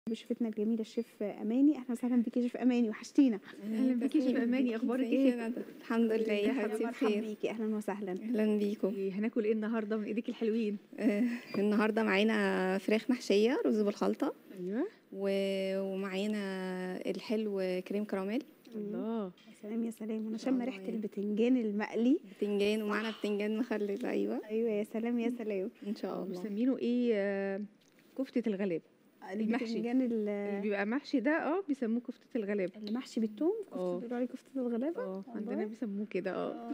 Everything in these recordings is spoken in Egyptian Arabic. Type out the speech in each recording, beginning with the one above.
بشفتنا الجميله الشيف اماني اهلا وسهلا بيكي يا شيف اماني وحشتينا اهلا بيكي يا شيف اماني اخبارك ايه ندى الحمد لله يا حبيبتي مرحبا بخير بيكي اهلا وسهلا اهلا بيكم إيه، هناكل ايه النهارده من ايديك الحلوين آه النهارده معانا فراخ محشيه رز بالخلطه ايوه و- ومعانا الحلو كريم كراميل الله يا سلام يا سلام انا شامه الله ريحه يعني. البتنجان المقلي بتنجان ومعانا بتنجان مخلل ايوه ايوه يا سلام يا سلام ان شاء الله مسمينه ايه آه، كفته الغلابه المحشي. البتنجان اللي ال- بيبقى محشي ده اه بيسموه كفته الغلابه اللي محشي بالثوم كفته اه. بيقولوا عليه كفته الغلابه اه والله. عندنا بيسموه كده اه اه.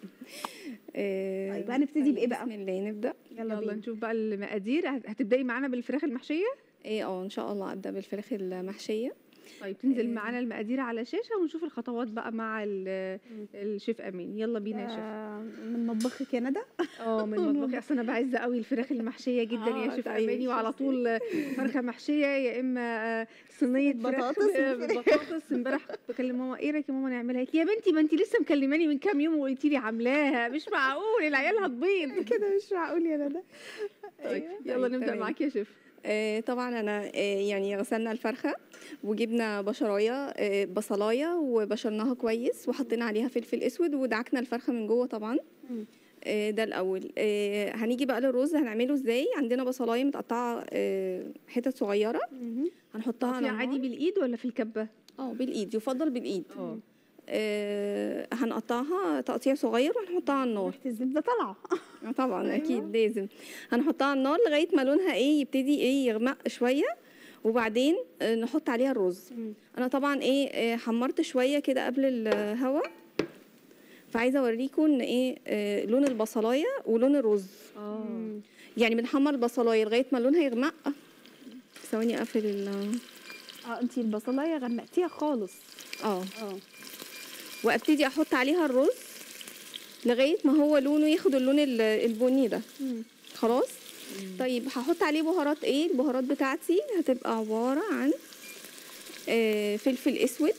آه طيب هنبتدي بايه بقى بسم الله نبدا يلا يلا بينا نشوف بقى المقادير هت- هتبداي معانا بالفراخ المحشيه ايه اه ان شاء الله ابدا بالفراخ المحشيه طيب تنزل إيه. معانا المقادير على شاشه ونشوف الخطوات بقى مع ال- الشيف امين يلا بينا يا شيف آه، من مطبخك يا ندى اه من مطبخي اصل انا بعز قوي الفراخ المحشيه جدا يا آه، شيف طيب، اماني وعلى شفتي. طول فرخه محشيه يا اما آه، صينيه فراخ بطاطس ب- بطاطس امبارح بكلم ماما ايه رايك يا ماما نعملها قالت لي يا بنتي ما انت لسه مكلماني من كام يوم وقلتي لي عاملاها مش معقول العيال هتبيض كده مش معقول يا ندى طيب أيوة. يلا طيب، نبدا تمام. معاكي يا شيف آه طبعا انا آه يعني غسلنا الفرخه وجبنا بشرايه آه بصلايه وبشرناها كويس وحطينا عليها فلفل اسود ودعكنا الفرخه من جوه طبعا مم. آه ده الاول آه هنيجي بقى للرز هنعمله ازاي عندنا بصلايه متقطعه آه حتت صغيره مهم. هنحطها في على عادي النار. بالايد ولا في الكبه اه بالايد يفضل بالايد اه آه هنقطعها تقطيع صغير وهنحطها على النار ريحه الزبده طالعه آه طبعا أيوة. اكيد لازم هنحطها على النار لغايه ما لونها ايه يبتدي ايه يغمق شويه وبعدين آه، نحط عليها الرز مم. انا طبعا ايه آه، حمرت شويه كده قبل الهوا فعايزه اوريكم ان ايه آه، لون البصلايه ولون الرز اه مم. يعني بنحمر البصلايه لغايه ما لونها يغمق ثواني اقفل ال اه انتي البصلايه غمقتيها خالص اه اه وابتدي احط عليها الرز لغايه ما هو لونه ياخد اللون ال- البني ده مم. خلاص طيب هحط عليه بهارات ايه البهارات بتاعتي هتبقى عباره عن آه، فلفل اسود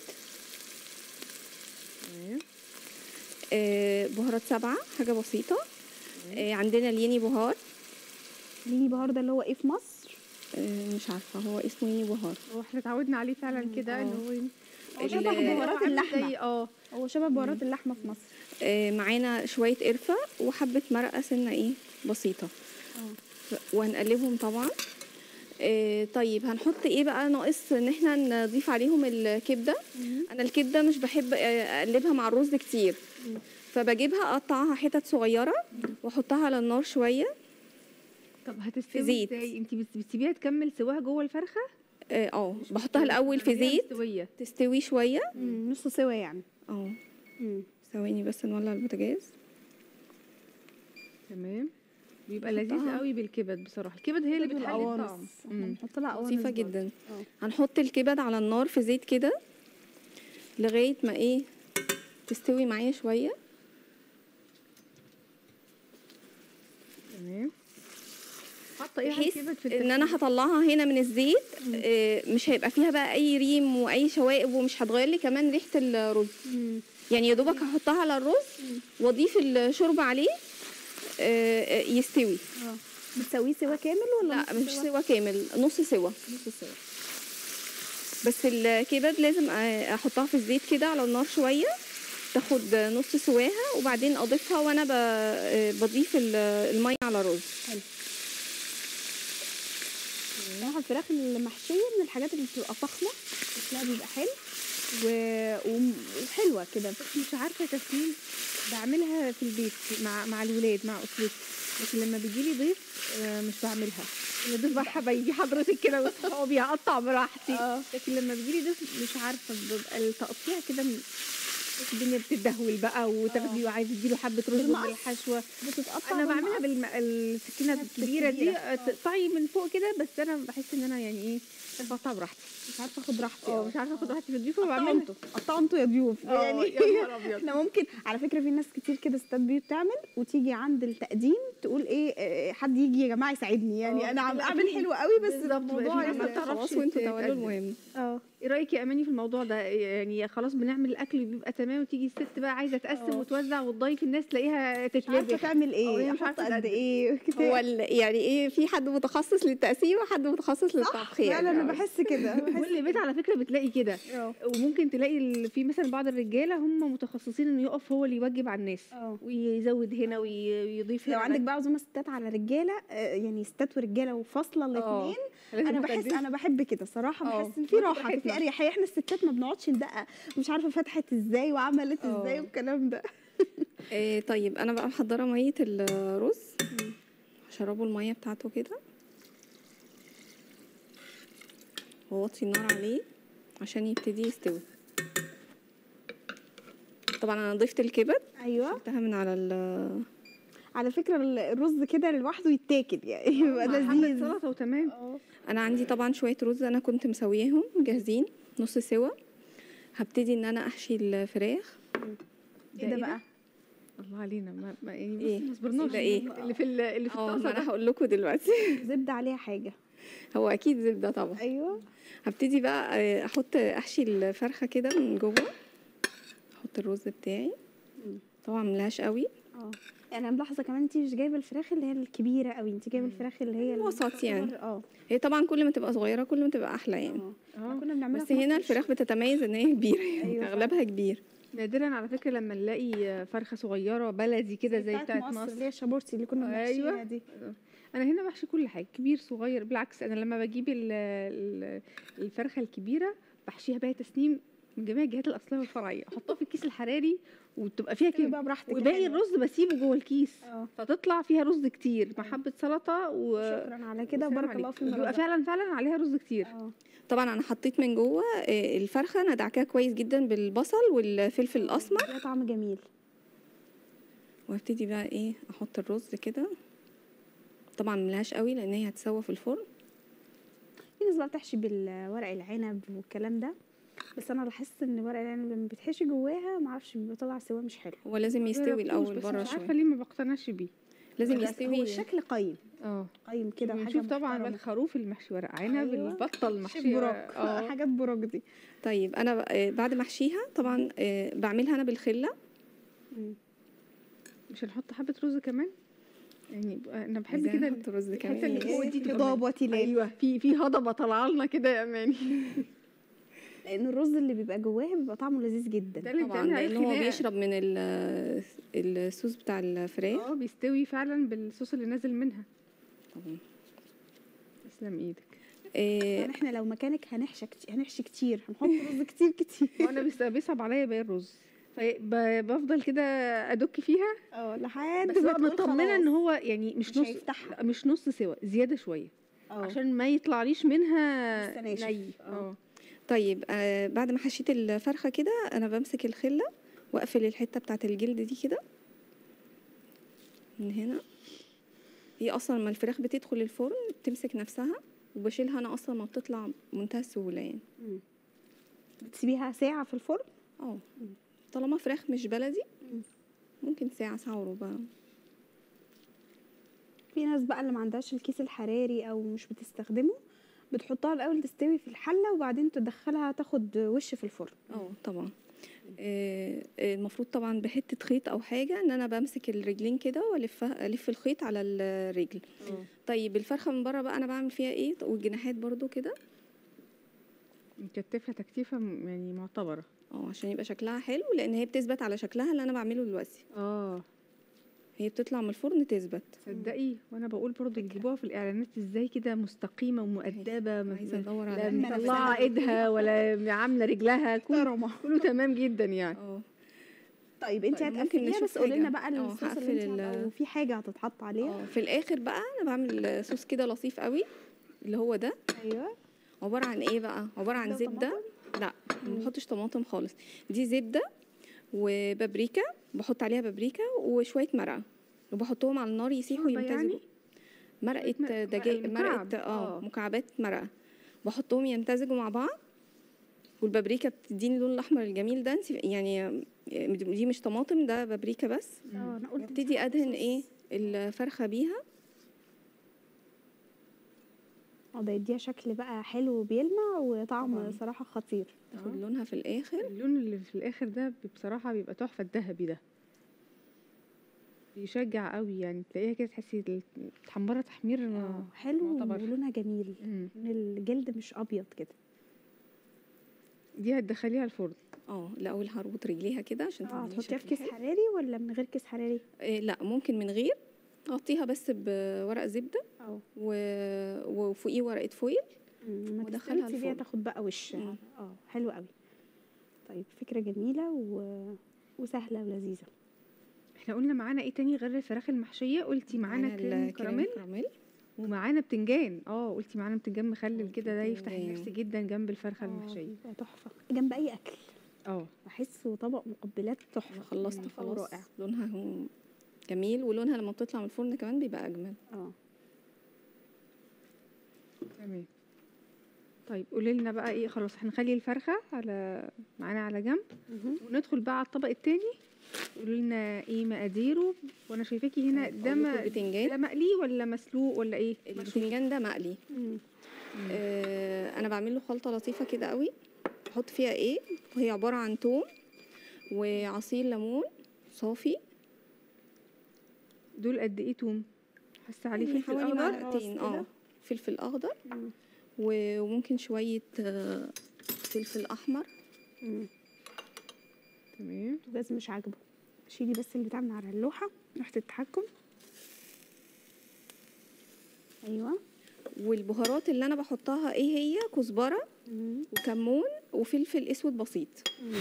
تمام. آه، بهارات سبعه حاجه بسيطه آه، عندنا اليني بهار ليني بهار ده اللي هو ايه في مصر آه، مش عارفه هو اسمه يني بهار هو احنا اتعودنا عليه فعلا كده اه. ان هو هو شبه ال- بهارات عامل اللحمه زي- اه هو شبه بهارات اللحمه في مصر آه، معانا شويه قرفه وحبه مرقه سنه ايه بسيطه اه ف- وهنقلبهم طبعا آه، طيب هنحط ايه بقى ناقص ان احنا نضيف عليهم الكبده انا الكبده مش بحب آه، اقلبها مع الرز كتير مم. فبجيبها اقطعها حتت صغيره واحطها على النار شويه طب هتستوي زيت. ازاي انت بت- بتسيبيها تكمل سواها جوه الفرخه اه آه، بحطها الاول في بتعمليها زيت مستويه تستوي شويه مم. نص سوا يعني اه مم. ثواني بس نولع البوتاجاز تمام بيبقى نحطها. لذيذ قوي بالكبد بصراحه الكبد هي اللي بتحلي الطعم والقوانص احنا مم. بنحط لها قوانص لطيفه برضه. جدا اه هنحط الكبد على النار في زيت كده لغايه ما ايه تستوي معايا شويه تمام حاطه ايه على بحيث الكبد في ان التسوية؟ انا هطلعها هنا من الزيت آه، مش هيبقى فيها بقى اي ريم واي شوائب ومش هتغير لي كمان ريحه الرز مم. يعني يا دوبك هحطها على الرز واضيف الشوربه عليه آه، آه، يستوي اه بتسويه سوا كامل ولا لا نص مش سوا؟ سوا كامل نص سوا نص سوا بس الكبد لازم آه، احطها في الزيت كده على النار شويه تاخد نص سواها وبعدين اضيفها وانا ب- آه، بضيف ال- الميه على الرز بصراحه الفراخ المحشيه من الحاجات اللي بتبقى فخمه شكلها بيبقى حلو و... وم- وحلوه كده مش عارفه تسليم بعملها في البيت مع مع الولاد مع اسرتي لكن لما بيجي لي ضيف آه، مش بعملها الضيف بقى حبايبي حضرتك كده واصحابي هقطع براحتي اه لكن لما بيجي لي ضيف مش عارفه بيبقى التقطيع كده م- الدنيا بتدهول بقى وتاخدي وعايز اديله حبه رز بالمقص. بالحشوه بتتقطع انا بعملها بالمقص. بالسكينه السكينة الكبيره دي الكبيرة. آه، تقطعي من فوق كده بس انا بحس ان انا يعني ايه بقطع براحتي مش عارفه اخد راحتي اه أوي. مش عارفه اخد راحتي في الضيوف قطعوا وبعملها انتوا قطعوا انتوا يا ضيوف اه يعني يا نهار ابيض احنا ممكن على فكره في ناس كتير كده ستات بيوت تعمل وتيجي عند التقديم تقول ايه آه، حد يجي يا جماعه يساعدني يعني اه، انا عم بتبقى اعمل في- حلو قوي بس بالظبط، الموضوع في ناس ما يعني- بتعرفش خلاص وانتوا تتقدم. تعملوا المهم اه ايه رايك يا اماني في الموضوع ده يعني خلاص بنعمل الاكل بيبقى تمام وتيجي الست بقى عايزه تقسم اه. وتوزع وتضيف الناس تلاقيها مش عارفه تتلبخ تعمل أو ايه هي مش احط عارفة قد تقدم. ايه كده هو ال- يعني ايه في حد متخصص للتقسيم وحد متخصص للطبخ يعني فعلا انا بحس كده بحس كل بيت على فكره بتلاقي كده اه وممكن تلاقي ال- في مثلا بعض الرجاله هم متخصصين انه يقف هو اللي يوجب على الناس اه ويزود هنا وي- ويضيف لو هنا. عندك بقى عزومه ستات على رجاله آه، يعني ستات ورجاله وفاصله اه. الاثنين لازم انا بحس تقدمي. انا بحب كده صراحه اه. بحس ان في باخد راحه في راحتنا. اريحيه احنا الستات ما بنقعدش ندقق مش عارفه فتحت ازاي وعملت اه. ازاي والكلام ده إيه طيب انا بقى محضره ميه الرز هشربه الميه بتاعته كده واوطي النار عليه عشان يبتدي يستوي طبعا انا ضفت الكبد ايوه شلتها من على ال على فكره ال- الرز كده لوحده يتاكل يعني يبقى مع حبة لذيذ سلطه وتمام اه انا عندي طبعا شويه رز انا كنت مسوياهم جاهزين نص سوا هبتدي ان انا احشي الفراخ ايه ده بقى الله علينا ما, ما يعني إيه؟ بصي ما صبرناش ده إيه؟ اللي في ال- اللي في اه الطاسه ما انا ده هقول لكم دلوقتي زبده عليها حاجه هو اكيد زبده طبعا ايوه هبتدي بقى آه، احط احشي الفرخه كده من جوه احط الرز بتاعي مم. طبعا ملهاش قوي اه يعني انا ملاحظه كمان انت مش جايبه الفراخ اللي هي الكبيره قوي انت جايبه الفراخ اللي هي الوسط يعني. اه هي طبعا كل ما تبقى صغيره كل ما تبقى احلى يعني اه اه احنا كنا بنعملها بس في هنا مصر. الفراخ بتتميز ان هي كبيره يعني أيوة اغلبها كبير نادرا على فكره لما نلاقي فرخه صغيره بلدي كده زي بتاعت اللي مصر هي الشابورتي اللي كنا أيوة. بنحشيها دي انا هنا بحشي كل حاجه كبير صغير بالعكس انا لما بجيب ال- ال- الفرخه الكبيره بحشيها بقى تسنيم من جميع الجهات الاصليه والفرعيه احطها في الكيس الحراري وتبقى فيها تاكلي كده بقى براحتك وباقي يعني. الرز بسيبه جوه الكيس اه فتطلع فيها رز كتير مع حبه سلطه و شكرا على كده وسلام وبارك الله عليك. في بيبقى المرة فعلا فعلا عليها رز كتير اه طبعا انا حطيت من جوه آه، الفرخه انا دعكاها كويس جدا بالبصل والفلفل الاسمر ليها طعم جميل وهبتدي بقى ايه احط الرز كده طبعا ملهاش قوي لان هي هتسوى في الفرن في ناس بقى بتحشي بالورق العنب والكلام ده بس انا لاحظت ان ورق العنب لما بيتحشي جواها معرفش بيبقى طالع سوا مش حلو هو لازم يستوي جربتوش، الاول بس بره مش عارفه شويه ليه ما بقتنعش بيه لازم بس هو يستوي الشكل قيم اه قيم كده وحاجه بنشوف طبعا بقى محترمة. الخروف المحشي ورق عنب أيوة. البطه شيف المحشيه براك اه حاجات براك دي طيب انا بقى- آه، بعد ما احشيها طبعا آه، بعملها انا بالخله مم. مش هنحط حبه رز كمان يعني انا بحب عايزاها كده نحط رز الحته كمان اللي فوق دي تبقى هضاب من- وتلال ايوه في في هضبه طالعه لنا كده يا اماني لان الرز اللي بيبقى جواه بيبقى طعمه لذيذ ده جدا اللي طبعا بتعمل عليه لان هو خناقة. بيشرب من ال- الصوص بتاع الفراخ اه بيستوي فعلا بالصوص اللي نازل منها طبعا تسلم ايدك آه، يعني احنا لو مكانك هنحشي كتير هنحشي كتير هنحط رز كتير كتير وانا بيص- بيصعب عليا باقي الرز فبفضل كده ادك فيها اه لحد بس ما بقى تقول مطمنه خلاص. ان هو يعني مش مش نص هيفتحها. لا، مش نص سوا زياده شويه اه عشان ما يطلعليش منها لسه ناشف. ني اه. اه طيب آه، بعد ما حشيت الفرخه كده انا بمسك الخله واقفل الحته بتاعت الجلد دي كده من هنا هي اصلا لما الفراخ بتدخل الفرن بتمسك نفسها وبشيلها انا اصلا ما بتطلع بمنتهى السهوله يعني مم. بتسيبيها ساعة في الفرن اه طالما فراخ مش بلدي مم. ممكن ساعه ساعه وربع في ناس بقى اللي ما عندهاش الكيس الحراري او مش بتستخدمه بتحطها الاول تستوي في الحله وبعدين تدخلها تاخد وش في الفرن اه طبعا آه، آه، المفروض طبعا بحته خيط او حاجه ان انا بمسك الرجلين كده والفها الف الخيط على الرجل طيب الفرخه من بره بقى انا بعمل فيها ايه والجناحات برضو كده مكتفها تكتيفه م- يعني معتبره اه عشان يبقى شكلها حلو لان هي بتثبت على شكلها اللي انا بعمله دلوقتي اه هي بتطلع من الفرن تثبت تصدقي وانا بقول برضو بيجيبوها في الاعلانات ازاي كده مستقيمه ومؤدبه ما- عايزه ادور لا على منفذة. مطلعه ايدها ولا عامله رجلها كله محترمه كله تمام جدا يعني اه طيب انت طيب، ممكن هتقفليها نشوف بس قولي لنا حاجة. بقى اه، الصوص هقفل اللي انت ال- او في حاجه هتتحط عليها اه في الاخر بقى انا بعمل صوص كده لطيف قوي اللي هو ده ايوه عباره عن ايه بقى عباره عن زبدة زبده لا ما بحطش طماطم خالص دي زبده وبابريكا بحط عليها بابريكا وشويه مرقه وبحطهم على النار يسيحوا شوربة يمتزجوا يعني؟ مرقه مرقة- دجاج مكعب. مرقه اه اه. مكعبات مرقه بحطهم يمتزجوا مع بعض والبابريكا بتديني اللون الاحمر الجميل ده انت يعني دي مش طماطم ده بابريكا بس اه انا قلت ابتدي ادهن ايه الفرخه بيها اه ده يديها شكل بقى حلو وبيلمع وطعم طبعاً. صراحه خطير تاخد لونها في الاخر اللون اللي في الاخر ده بصراحه بيبقى تحفه الذهبي ده بيشجع قوي يعني تلاقيها كده تحسي ال- متحمره تحمير اه حلو معتبر. ولونها جميل مم. لون الجلد مش ابيض كده دي هتدخليها الفرن اه الاول هربط رجليها كده عشان اه تديني تحطيها في شكل كيس حلو. حراري ولا من غير كيس حراري إيه لا ممكن من غير اغطيها بس بورق زبده اه و... وفوقيه ورقه فويل لما ودخلها تدخلي تسيبيها الفرن. تاخد بقى وش مم. اه حلو قوي طيب فكره جميله و... وسهله ولذيذه احنا قلنا معانا ايه تاني غير الفراخ المحشيه قلتي معانا كريم كراميل كراميل ومعانا بتنجان اه قلتي معانا بتنجان مخلل كده ده يفتح بتنجان. النفس جدا جنب الفرخه آه، المحشيه بيبقى تحفه جنب اي اكل اه بحسه طبق مقبلات تحفه انا خلصت مم، خلاص رائع لونها هو جميل ولونها لما بتطلع من الفرن كمان بيبقى اجمل اه تمام طيب قولي لنا بقى ايه خلاص هنخلي الفرخه على معانا على جنب مهم. وندخل بقى على الطبق التاني قولوا لنا ايه مقاديره وانا شايفاكي هنا أقول ده لكم م- البتنجان. ده مقلي ولا مسلوق ولا ايه البتنجان ده مقلي مم. آه انا بعمل له خلطه لطيفه كده قوي بحط فيها ايه وهي عباره عن توم وعصير ليمون صافي دول قد ايه توم حاسه عليه يعني فلفل حوالي اخضر معلقتين خلاص كده. اه فلفل اخضر مم. و- وممكن شويه آه، فلفل احمر مم. تمام البوتاجاز مش عاجبه شيلي بس البتاع من على اللوحه لوحه التحكم ايوه والبهارات اللي انا بحطها ايه هي كزبره مم. وكمون وفلفل اسود بسيط مم.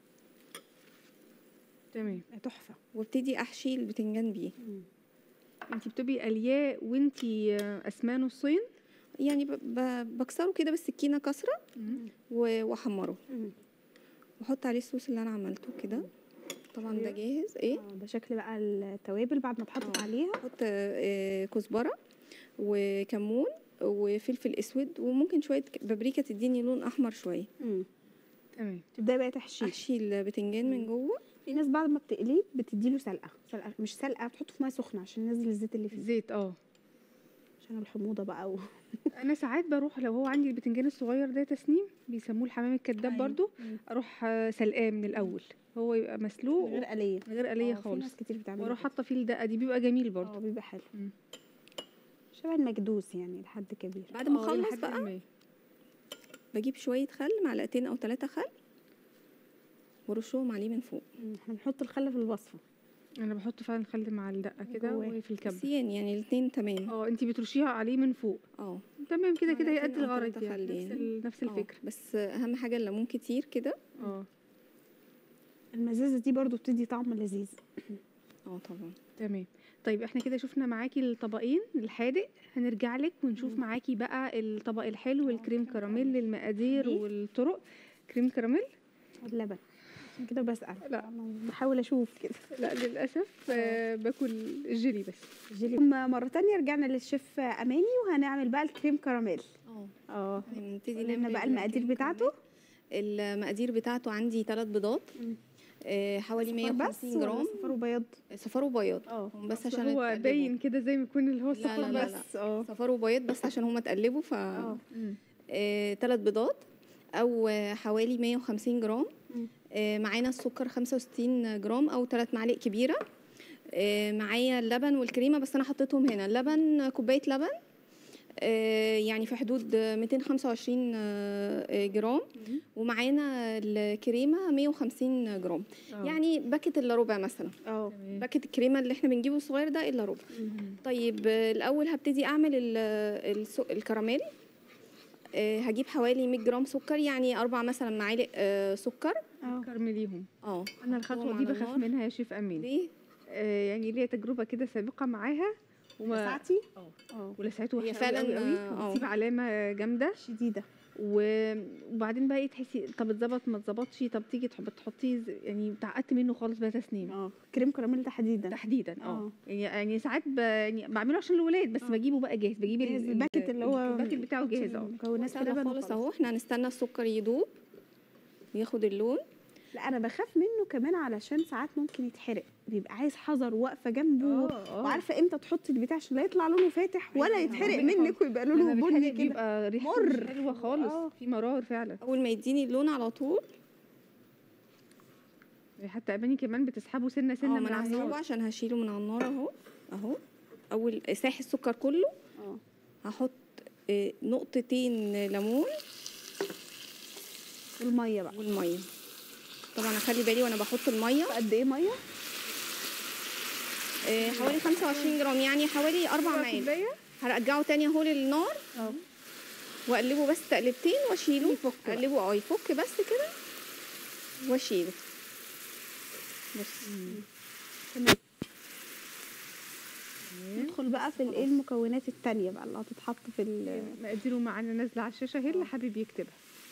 تمام تحفه وابتدي احشي البتنجان بيه مم. انتي بتبقي قلياه وانتي آه، قسماه نصين يعني ب- ب- بكسره كده بالسكينه كسره و- واحمره مم. واحط عليه الصوص اللي انا عملته كده طبعا ده أيوة. جاهز ايه اه ده شكل بقى التوابل بعد ما اتحطت آه. عليها احط آه، كزبره وكمون وفلفل اسود وممكن شويه ك- بابريكا تديني لون احمر شويه مم. تمام تبداي بقى تحشي احشي البتنجان من جوه في ناس بعد ما بتقليه بتديله سلقه سلقه مش سلقه بتحطه في ميه سخنه عشان ينزل الزيت اللي فيه زيت اه عشان الحموضه بقى و... انا ساعات بروح لو هو عندي البتنجان الصغير ده تسنيم بيسموه الحمام الكداب أيوة. برضو مم. اروح آه، سلقاه من الاول هو يبقى مسلوق من غير قليه من غير قليه آه، في خالص ناس كتير بتعمل واروح كده. حاطه فيه الدقه دي بيبقى جميل اه برضو بيبقى حلو مم. شبه المكدوس يعني لحد كبير بعد ما آه، اخلص لحد بقى ما. بجيب شويه خل معلقتين او ثلاثه خل ورشهم عليه من فوق مم. احنا بنحط الخل في الوصفه انا بحط فعلا خل مع الدقه كده جواه. وفي الكبه بس يعني يعني الاثنين تمام اه انتي بترشيها عليه من فوق اه تمام كده كده معلقتين يأدي أو الغرض تلاتة يعني خل نفس, يعني. ال- نفس آه، الفكره بس اهم حاجه الليمون كتير كده اه المزازه دي برضو بتدي طعم لذيذ اه طبعا تمام طيب احنا كده شفنا معاكي الطبقين الحادق هنرجع لك ونشوف مم. معاكي بقى الطبق الحلو الكريم كريم كراميل المقادير دي؟ والطرق كريم كراميل اللبن عشان كده بسأل لا. أنا بحاول اشوف كده لا للاسف آه باكل الجيلي بس جيلي أما مرة تانية رجعنا للشيف أماني وهنعمل بقى الكريم كاراميل اه اه هنبتدي قولي لنا نعمل بقى المقادير الكريم بتاعته كراميل. المقادير بتاعته عندي ثلاث بيضات مم. آه، حوالي صفار بس 150 ولا جرام صفار وبياض صفار وبياض اه هم بس أصل عشان هو اتقلبوا. باين كده زي ما يكون اللي هو لا، الصفار لا، لا، بس اه صفار وبياض بس عشان هم اتقلبوا ف اه مم. ثلاث بيضات او آه، حوالي 150 جرام مم. آه، معانا السكر 65 جرام او ثلاث معالق كبيره آه، معايا اللبن والكريمه بس انا حطيتهم هنا اللبن كوبايه لبن آه، يعني في حدود آه، 225 آه، آه، جرام مم. ومعانا الكريمه 150 جرام آه. يعني باكت الا ربع مثلا اه تمام. باكت الكريمه اللي احنا بنجيبه الصغير ده الا ربع مم. طيب آه، الاول هبتدي اعمل ال- السو- الكراميل آه، هجيب حوالي 100 جرام سكر يعني اربع مثلا معالق آه، سكر اه كرمليهم اه انا أحطهم الخطوه دي على بخاف النار. منها يا شيف امين ليه آه يعني ليا تجربه كده سابقه معاها وما ساعتي اه اه ولسعته هي وحشه فعلاً، فعلا قوي آه، قوي بتسيب علامه جامده شديدة و- وبعدين بقى ايه تحسي طب اتظبط ما اتظبطش طب تيجي تحب تحطيه ز- يعني تعقدت منه خالص بقى تسنيم اه كريم كراميل تحديدا تحديدا اه آه. يعني يعني ساعات ب... يعني بعمله عشان الولاد بس آه. بجيبه بقى جاهز بجيب ال- جاهز ال- الباكت اللي هو الباكت بتاعه جاهز اه مكونات سهله لبن خالص وخلاص. اهو احنا هنستنى السكر يدوب ياخد اللون لا انا بخاف منه كمان علشان ساعات ممكن يتحرق بيبقى عايز حذر واقفه جنبه اه اه وعارفه امتى تحطي البتاع عشان لا يطلع لونه فاتح ولا أيوة، يتحرق ربنا منك ويبقى لونه لما بني بيتحرق كده بيبقى ريحته مر. مش حلوه خالص آه. في مرار فعلا اول ما يديني اللون على طول حتى اماني كمان بتسحبه سنه اه سنه ما من انا على هسحبه النار عشان هشيله من على النار اهو اهو اول ساح السكر كله اه هحط آه، نقطتين ليمون الميه بقى والميه طبعا اخلي بالي وانا بحط الميه قد ايه ميه آه، حوالي 25 جرام يعني حوالي اربع معالق كوبايه هرجعه تاني اهو للنار اه واقلبه بس تقلبتين واشيله يفك بقى. اقلبه اه يفك بس كده واشيله بص تمام ندخل بقى في الايه المكونات التانية بقى اللي هتتحط في ال مقاديره معانا نازله على الشاشه اهي اللي حابب يكتبها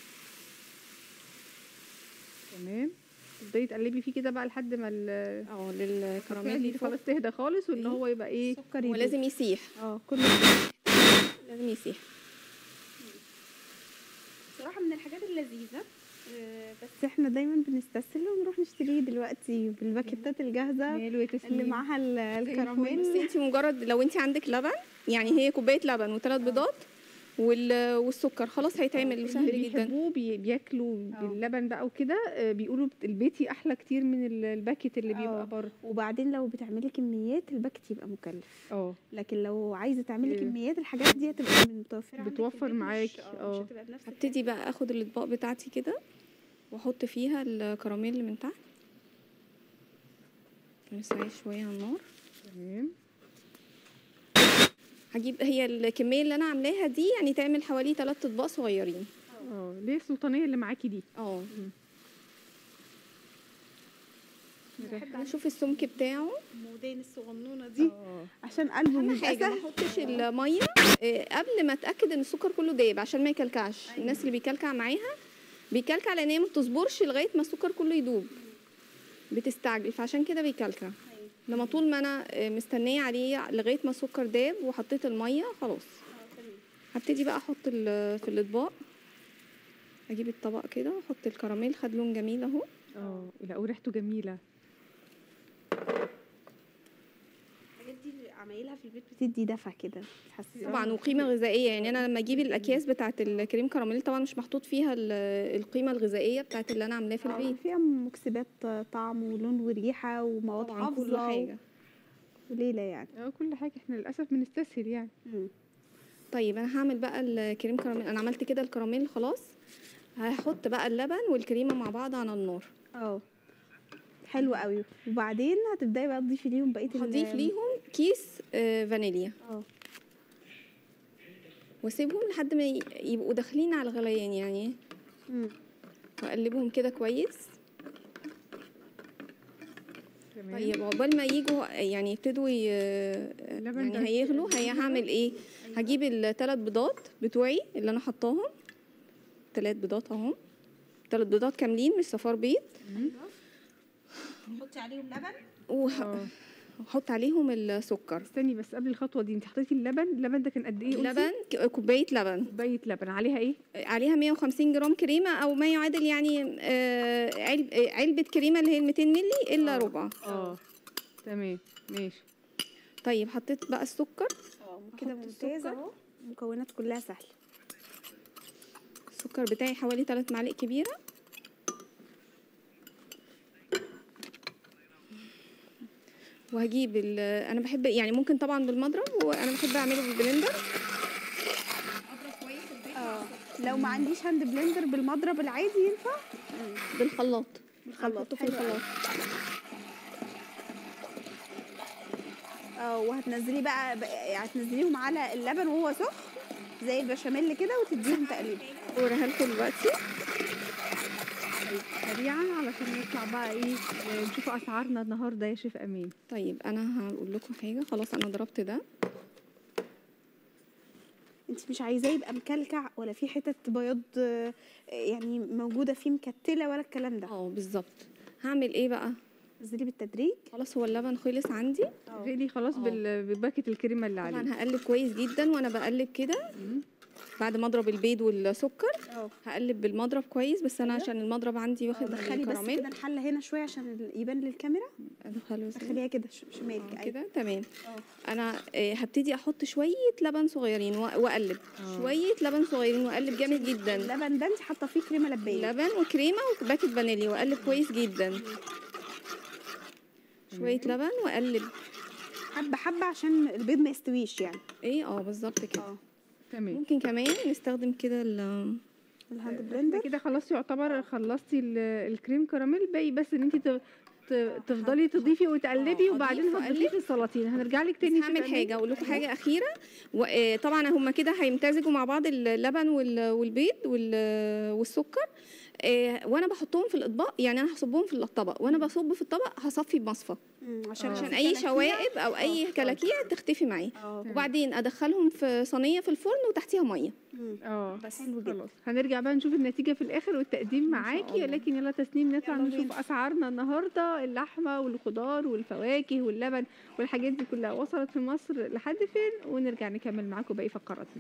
تمام تبداي تقلبي فيه كده بقى لحد ما ال- اه الكراميل للكراميل دي يفك خلاص تهدى خالص وان إيه؟ هو يبقى ايه سكر هو يدوب. لازم يسيح اه كله لازم يسيح بصراحه من الحاجات اللذيذه بس احنا دايما بنستسهل ونروح نشتريه دلوقتي بالباكيتات الجاهزه ماله يا اللي تسليم معاها ال- بس الكراميل انت مجرد لو انت عندك لبن يعني هي كوبايه لبن وثلاث بيضات وال- والسكر خلاص هيتعمل اللي سهل جدا بيحبوه بي- بياكلوا اه. باللبن بقى وكده آه، بيقولوا بت- البيتي احلى كتير من ال- الباكت اللي اه. بيبقى بره وبعدين لو بتعملي كميات الباكت يبقى مكلف اه لكن لو عايزه تعملي إيه. كميات الحاجات دي هتبقى متوفره عندك في بتوفر البيت، معاكي، مش اه. مش هتبقى بنفس هبتدي بقى اخد الاطباق بتاعتي كده واحط فيها الكراميل من تحت نسويه شويه على النار تمام هجيب هي الكميه اللي انا عاملاها دي يعني تعمل حوالي 3 اطباق صغيرين اه ليه السلطانيه اللي معاكي دي اه مم. بحب هنشوف السمك بتاعه المودين الصغنونه دي اه عشان قلبه اهم بيبقى حاجه ما سهل احطش الميه آه، قبل ما اتاكد ان السكر كله دايب عشان ما يكلكعش الناس اللي بيكلكع معاها بيكلكع لان هي ما بتصبرش لغايه ما السكر كله يدوب بتستعجل فعشان كده بيكلكع لما طول ما انا آه، مستنيه عليه لغايه ما السكر داب وحطيت الميه خلاص هبتدي بقى احط ال- في الاطباق اجيب الطبق كده واحط الكراميل خد لون جميل اهو اه لا وريحته جميله الحاجات دي اللي عمايلها في البيت بتدي دفى كده بتحسسي طبعا وقيمه غذائيه يعني انا لما اجيب الاكياس بتاعه الكريم كراميل طبعا مش محطوط فيها ال- القيمه الغذائيه بتاعه اللي انا عاملاه في آه، البيت فيها مكسبات طعم ولون وريحه ومواد طبعا كل حافظه حاجه وليله يعني اه كل حاجه احنا للاسف بنستسهل يعني مم. طيب انا هعمل بقى الكريم كراميل انا عملت كده الكراميل خلاص هحط بقى اللبن والكريمه مع بعض على النار اه حلو قوي وبعدين هتبداي بقى تضيفي ليهم بقيه ال- هضيف ليهم كيس آه، فانيليا اه واسيبهم لحد ما ي- يبقوا داخلين على الغليان يعني مم. واقلبهم كده كويس تمام طيب عقبال ما يجوا يعني يبتدوا ي... اللبن ده يعني هيغلوا هي هعمل ايه هجيب الثلاث بيضات بتوعي اللي انا حطاهم ثلاث بيضات اهم ثلاث بيضات كاملين مش صفار بيض حطي عليهم لبن اه وهحط عليهم السكر استني بس قبل الخطوه دي انت حطيتي اللبن اللبن ده كان قد ايه قلتي؟ لبن ك- كوبايه لبن كوبايه لبن عليها ايه عليها 150 جرام كريمه او ما يعادل يعني آه، علب آه، علبه كريمه اللي هي ال 200 مللي الا آه. ربع اه تمام ماشي طيب حطيت بقى السكر اه كده أحط ممتازه السكر. اهو المكونات كلها سهله السكر بتاعي حوالي 3 معالق كبيره وهجيب ال- انا بحب يعني ممكن طبعا بالمضرب وانا بحب اعمله بالبلندر اه لو ما عنديش هاند بلندر بالمضرب العادي ينفع بالخلاط بالخلاط هحطه في حلو الخلاط اه وهتنزلي بقى بقى- هتنزليهم على اللبن وهو سخن زي البشاميل كده وتديهم تقليب اوريها لكم دلوقتي سريعا علشان نطلع بقى ايه آه، نشوف اسعارنا النهارده يا شيف امين طيب انا هقول لكم حاجه خلاص انا ضربت ده انت مش عايزاه يبقى مكلكع ولا في حتت بياض آه، يعني موجوده فيه مكتله ولا الكلام ده اه بالظبط هعمل ايه بقى نزلي بالتدريج خلاص هو اللبن خلص عندي غلي خلاص اه. بال- بباكت الكريمه اللي عليه طبعا هقلب كويس جدا وانا بقلب كده مم. بعد ما اضرب البيض والسكر اه هقلب بالمضرب كويس بس انا كده؟ عشان المضرب عندي واخد دخلي بس الكراميل كده الحله هنا شويه عشان ال- يبان للكاميرا ادخله ازاي؟ دخليها كده ش- شمالك آه، ايوه كده تمام اه انا آه، هبتدي احط شويه لبن صغيرين وأ- واقلب آه. شويه لبن صغيرين واقلب جامد جدا اللبن ده انت حاطه فيه كريمه لباني لبن وكريمه وباكت فانيليا واقلب كويس جدا شويه لبن واقلب حبه حبه عشان البيض ما يستويش يعني ايه اه بالظبط كده اه تمام ممكن كمان نستخدم كده ال- الهاند احنا بلندر كده خلاص يعتبر خلصتي ال- الكريم كراميل باقي بس ان انت ت- ت- تفضلي تضيفي وتقلبي آه، وبعدين أضيف وأقلب. هتضيفي السلطين هنرجع لك بس تاني هعمل تتقلبي. حاجه اقول لكم حاجه اخيره وطبعا هما كده هيمتزجوا مع بعض اللبن وال- والبيض وال- والسكر آه، وانا بحطهم في الاطباق يعني انا هصبهم في الطبق وانا بصب في الطبق هصفي بمصفى مم، عشان آه. عشان في اي كلاكيع. شوائب او اي آه. كلاكيع تختفي معايا اه وبعدين ادخلهم في صينيه في الفرن وتحتيها ميه مم. اه بس حلو جدا خلاص هنرجع بقى نشوف النتيجة في الآخر والتقديم شاء معاكي الله. لكن يلا تسنيم نطلع يلا نشوف بينا. أسعارنا النهاردة اللحمة والخضار والفواكه واللبن والحاجات دي كلها وصلت في مصر لحد فين ونرجع نكمل معاكم باقي فقراتنا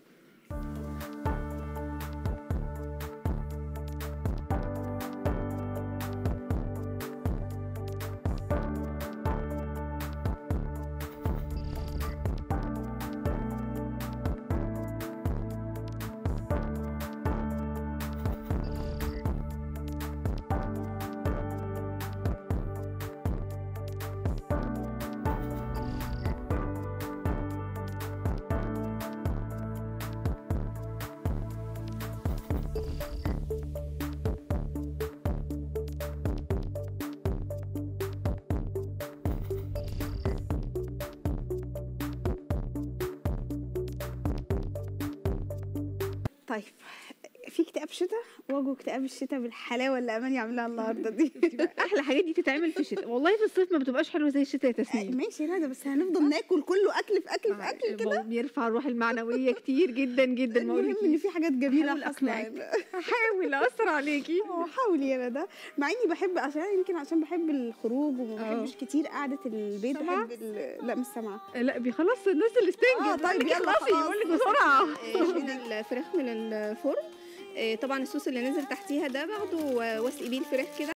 طيب في اكتئاب شتاء واجهوا اكتئاب الشتاء بالحلاوه اللي اماني عاملاها النهارده دي أحلى حاجات دي تتعمل في الشتاء والله في الصيف ما بتبقاش حلوة زي الشتاء يا تسنيم ماشي لا ده بس هنفضل ناكل كله اكل في اكل في اكل كده بيرفع الروح المعنوية كتير جدا جدا ما المهم ان أقولكيش. في حاجات جميله بحاول حاصله أقنعك. هنا. هحاول أأثر عليكي اه حاولي انا ده مع اني بحب عشان يمكن عشان بحب الخروج وما اه. بحبش كتير قعده البيت سامعة؟ بحب ال- لا مش سامعه لا بيخلص الناس اللي استنجد اه، طيب لك يلا اخلصي خلاص. بقول لك بسرعة آه، شيل الفراخ من الفرن آه، طبعا الصوص اللي نازل تحتيها ده باخده واسقي بيه الفراخ كده